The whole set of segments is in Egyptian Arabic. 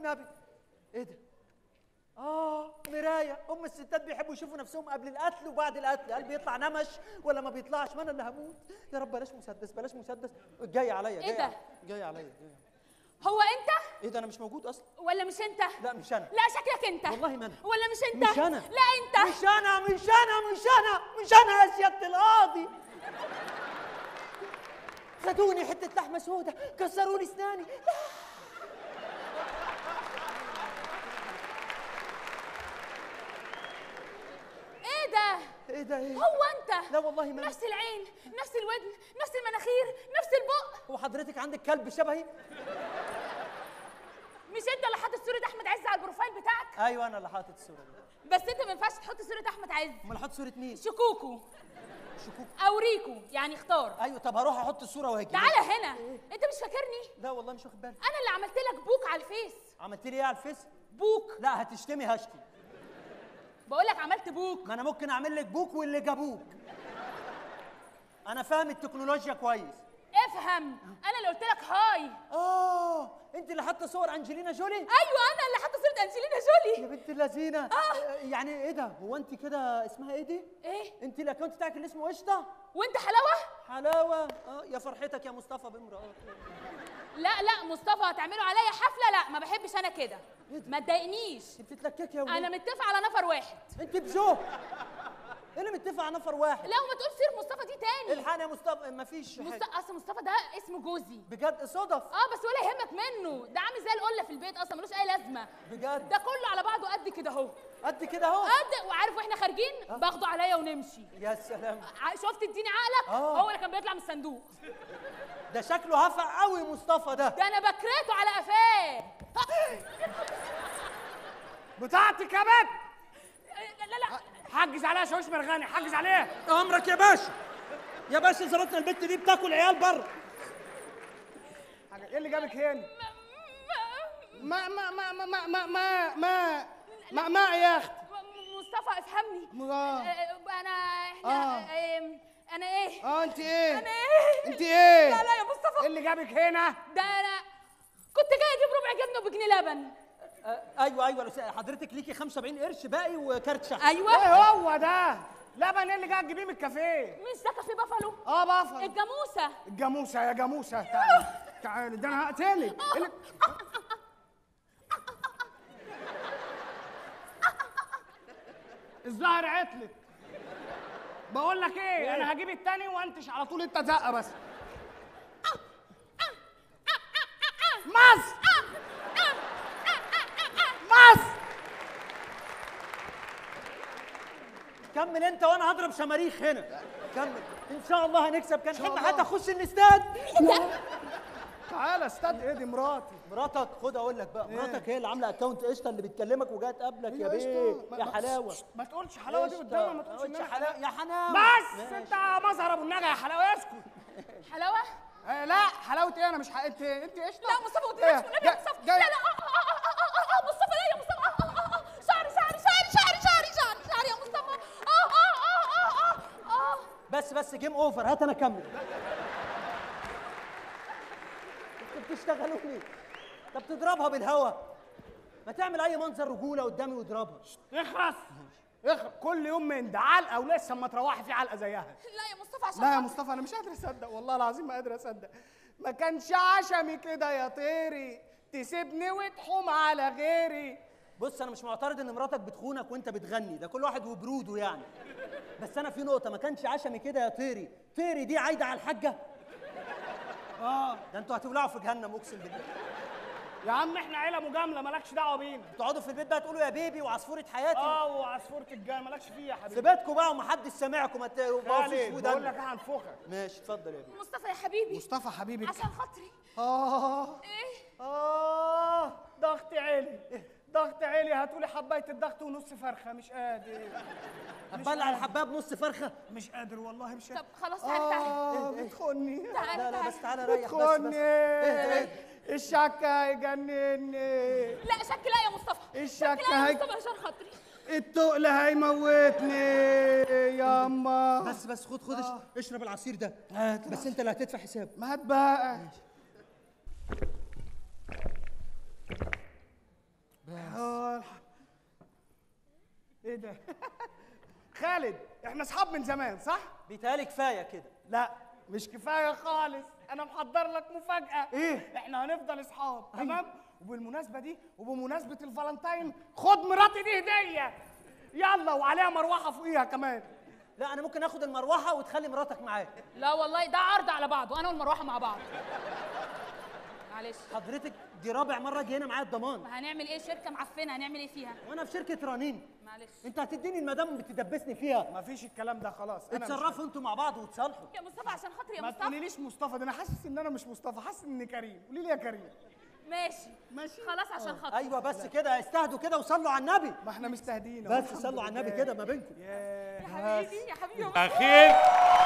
والنبي ايه ده اه مرايه هم الستات بيحبوا يشوفوا نفسهم قبل القتل وبعد القتل هل بيطلع نمش ولا ما بيطلعش ما انا اللي هموت يا رب بلاش مسدس بلاش مسدس جاي عليا جاي إيه ده؟ عليا، جاي عليا جاي عليا. هو انت ايه ده انا مش موجود اصلا ولا مش انت لا مش انا لا شكلك انت والله ما أنا. ولا مش انت مش أنا. لا انت مش انا مش انا مش انا مش انا يا سياده القاضي خدوني حته لحمه سودة كسروا لي اسناني ايه ده ايه ده ايه هو انت لا والله ما أنا. نفس العين نفس الودن نفس المناخير نفس البق هو حضرتك عندك كلب شبهي مش انت اللي حاطط صوره احمد عز على البروفايل بتاعك ايوه انا اللي حاطط الصوره دي بس انت ما ينفعش تحط صوره احمد عز امال حاط صوره مين شكوكو شكوك او ريكو يعني اختار ايوه طب هروح احط الصوره وهاجي تعالى هنا انت مش فاكرني لا والله مش واخد بالي انا اللي عملت لك بوك على الفيس عملت لي ايه على الفيس بوك لا هتشتمي هشتم بقول لك عملت بوك ما انا ممكن اعمل لك بوك واللي جابوك انا فاهم التكنولوجيا كويس افهم انا اللي قلت لك هاي اه انت اللي حاطه صور انجلينا جولي ايوه انا اللي حاطه صوره انجلينا جولي يا بنت اللذينه آه. يعني ايه ده هو انت كده اسمها ايه دي ايه انت الاكونت بتاعك اللي اسمه قشطه وانت حلاوه حلاوه اه يا فرحتك يا مصطفى بامرأة لا لا مصطفى هتعملوا عليا حفله لا ما بحبش انا كده ما تضايقنيش انت بتتلككي يا ولد انا متفق على نفر واحد انت بجو ايه اللي متفق على نفر واحد لا وما تقول سير مصطفى دي تاني الحقني يا مصطفى مفيش حاجه مصطفى اصل مصطفى ده اسمه جوزي بجد صدف اه بس ولا يهمك منه ده عامل زي القله في البيت اصلا ملوش اي لازمه بجد ده كله على بعضه قد كده اهو قد كده اهو قد وعارف واحنا خارجين باخده عليا ونمشي يا سلام ع- شفت اديني عقلك آه. هو اللي كان بيطلع من الصندوق ده شكله هفع قوي مصطفى ده ده انا بكرته على قفاه بتاعتك يا بنت لا لا لا حجز عليها شاويش مرغني حجز عليها امرك يا باشا يا باشا زرتنا البت دي بتاكل عيال بره حاجة- ايه اللي جابك هنا ما ما ما ما ما ما ما ما ما ما يا اختي م- مصطفى افهمني آه. آه، انا احنا آه. آه، انا ايه اه انت ايه انا ايه انت ايه لا لا يا مصطفى ايه اللي جابك هنا ده انا كنت جاي اجيب ربع جبنه وبجنيه لبن آه، ايوه ايوه الأستاذ، حضرتك ليكي 75 قرش باقي وكارت شحن ايوه ايه هو ده لبن ايه اللي جاي تجيبيه من الكافيه مش ده كافيه بافالو اه بافا الجاموسه الجاموسه يا جاموسه تعالي تعالي ده انا هقتلك إيه اللي- الظهر عطلت بقول لك ايه انا هجيب التاني وانتش على طول انت زقه بس مصر مصر كمل انت وانا هضرب شماريخ هنا كمل ان شاء الله هنكسب كان حب حتى اخش الاستاد تعالى استاد ايه دي مراتي مراتك خد اقول لك بقى مراتك هي اللي عامله اكونت قشطه اللي بتكلمك وجايه تقابلك يا هي بيه قشطة. ما- يا ما- حلاوه ما تقولش حلاوه دي قشطة. قدامها ما تقولش قلتش انها حلاوه يا حلاوه بس ماشي. انت مظهر ابو النجا يا حلاوه اسكت حلاوه آه لا حلاوه ايه انا مش ح... انت انت قشطه لا مصطفى قلت إيه؟ لك والنبي جا- يا مصطفى جاي- لا لا آه، آه، آه، آه، آه، آه، مصطفى لا يا مصطفى آه، آه، آه، آه، شعري شعري شعري شعري شعري شعري شعري يا مصطفى اه اه اه اه اه اه بس بس جيم اوفر هات انا اكمل انتوا بتشتغلوني طب تضربها بالهوا ما تعمل اي منظر رجوله قدامي واضربها اخرس اخرس كل يوم من ده علقه ولسه اما تروحي في علقه زيها لا يا مصطفى عشان لا يا خاطر- مصطفى انا مش قادر اصدق والله العظيم ما قادر اصدق ما كانش عشمي كده يا طيري تسيبني وتحوم على غيري بص انا مش معترض ان مراتك بتخونك وانت بتغني ده كل واحد وبروده يعني بس انا في نقطه ما كانش عشمي كده يا طيري طيري دي عايده على الحاجه اه ده انتوا هتولعوا في جهنم اقسم بالله يا عم احنا عيله مجامله مالكش دعوه بينا تقعدوا في البيت بقى تقولوا يا بيبي وعصفوره حياتي اه وعصفوره الجنه مالكش فيها يا حبيبي في بيتكم بقى ومحدش سامعكم ما تبقوش خالد في بقول لك ودن هنفخك ماشي اتفضل يا بيبي مصطفى يا حبيبي مصطفى حبيبي عشان خاطري اه ايه اه ضغط عالي ضغط عالي هاتولي حبايه الضغط ونص فرخه مش قادر هتبلع الحبايه بنص فرخه مش قادر والله مش طب قادر خلاص تعالى تعالى اه بتخني تعالى لا لا تعالى بس تعالى ريح بس بس بتخني اهدى اهدى الشك هيجنني لا شك لا يا مصطفى الشك شك لا يا هي- مصطفى عشان خاطري التقل هيموتني ياما بس بس خد خد اش- اشرب العصير ده بس انت اللي هتدفع حساب ما هات بقى ده خالد احنا اصحاب من زمان صح بيتهيألي كفايه كده لا مش كفايه خالص انا محضر لك مفاجاه إيه؟ احنا هنفضل اصحاب تمام وبالمناسبه دي وبمناسبه الفالنتاين خد مراتي دي هديه يلا وعليها مروحه فوقيها كمان لا انا ممكن اخد المروحه وتخلي مراتك معاك لا والله ده عرض على بعضه انا والمروحه مع بعض معلش حضرتك دي رابع مره اجي هنا معايا الضمان ما هنعمل ايه شركه معفنه هنعمل ايه فيها وانا في شركه رنين معلش انت هتديني المدام بتدبسني فيها مفيش الكلام ده خلاص انا مش- اتصرفوا انتوا مع بعض وتصالحوا يا مصطفى عشان خاطري يا ما مصطفى تقوليليش مصطفى ده انا حاسس ان انا مش مصطفى حاسس اني كريم قولي لي يا كريم ماشي ماشي. خلاص عشان خاطري ايوه بس كده استهدوا كده وصلوا على النبي ما احنا مستهديين أهو. بس صلوا على النبي كده ما بينكم ياه. يا حبيبي يا حبيبي يا مصطفى. اخير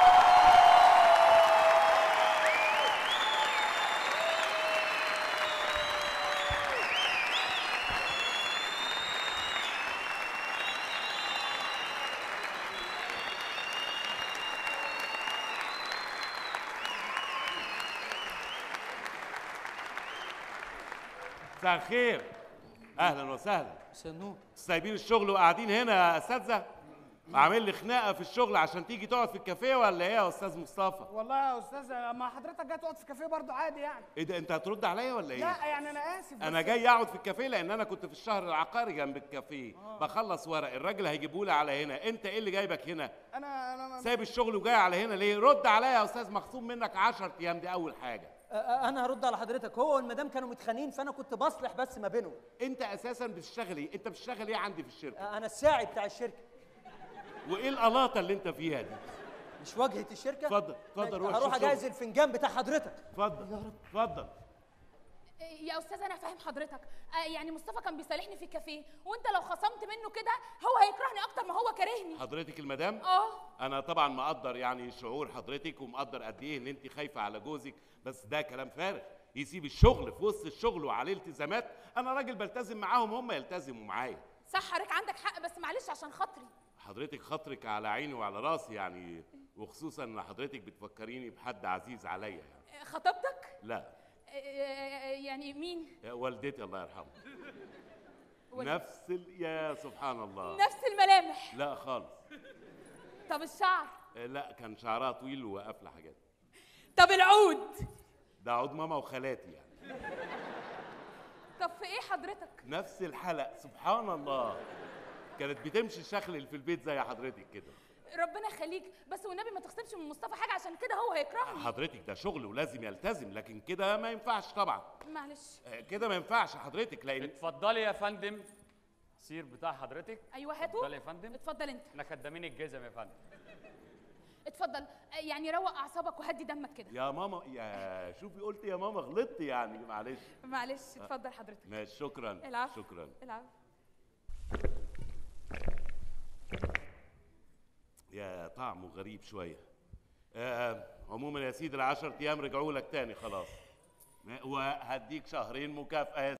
مساء الخير اهلا وسهلا سنوه سايبين الشغل وقاعدين هنا يا اساتذه عامل لي خناقه في الشغل عشان تيجي تقعد في الكافيه ولا ايه يا استاذ مصطفى والله يا استاذ ما حضرتك جاي تقعد في كافيه برضه عادي يعني ايه ده انت هترد عليا ولا ايه لا يعني انا اسف انا بس- جاي اقعد في الكافيه لان انا كنت في الشهر العقاري جنب الكافيه بخلص ورق الراجل هيجيبه لي على هنا انت ايه اللي جايبك هنا انا انا سايب الشغل وجاي على هنا ليه رد عليا يا استاذ مخصوم منك 10 ايام دي اول حاجه أ- أ- انا هرد على حضرتك هو والمدام كانوا متخانقين فانا كنت بصلح بس ما بينهم انت اساسا بتشتغل ايه انت بتشتغل ايه عندي في الشركه أ- انا الساعي بتاع الشركه وايه القلاطه اللي انت فيها دي مش واجهه الشركه اتفضل، اتفضل، روح هروح شوف اجهز شغل. الفنجان بتاع حضرتك اتفضل اتفضل يا استاذ انا فاهم حضرتك آه، يعني مصطفى كان بيصالحني في الكافيه وانت لو خصمت منه كده هو هيكرهني اكتر ما هو كارهني حضرتك المدام اه انا طبعا مقدر يعني شعور حضرتك ومقدر قد ايه ان انت خايفه على جوزك بس ده كلام فارغ يسيب الشغل في وسط الشغل وعليه التزامات انا راجل بلتزم معاهم هم يلتزموا معايا صح حضرتك عندك حق بس معلش عشان خاطري حضرتك خاطرك على عيني وعلى راسي يعني وخصوصا ان حضرتك بتفكريني بحد عزيز عليا يعني آه، خطيبتك لا آه، آه، يعني مين يا والدتي الله يرحمها والد- نفس ال... يا سبحان الله نفس الملامح لا خالص طب الشعر آه، لا كان شعرها طويل وقافله حاجات طب العود ده عود ماما وخالاتي يعني طب في ايه حضرتك نفس الحلق سبحان الله كانت بتمشي شخلل في البيت زي حضرتك كده ربنا يخليك بس والنبي ما تخصمش من مصطفى حاجه عشان كده هو هيكرهني حضرتك ده شغل ولازم يلتزم لكن كده ما ينفعش طبعا معلش آه، كده ما ينفعش حضرتك لان اتفضلي يا فندم سير بتاع حضرتك ايوه هاته اتفضلي يا فندم. اتفضل انت احنا خدامين الجزم يا فندم اتفضل آه، يعني روق اعصابك وهدي دمك كده يا ماما يا شوفي قلت يا ماما غلطت يعني معلش معلش اتفضل حضرتك ماشي شكرا العفو شكرا العفو يا طعمه غريب شويه آه عموما يا سيدي العشر ايام رجعوا لك تاني خلاص وهديك شهرين مكافأة يا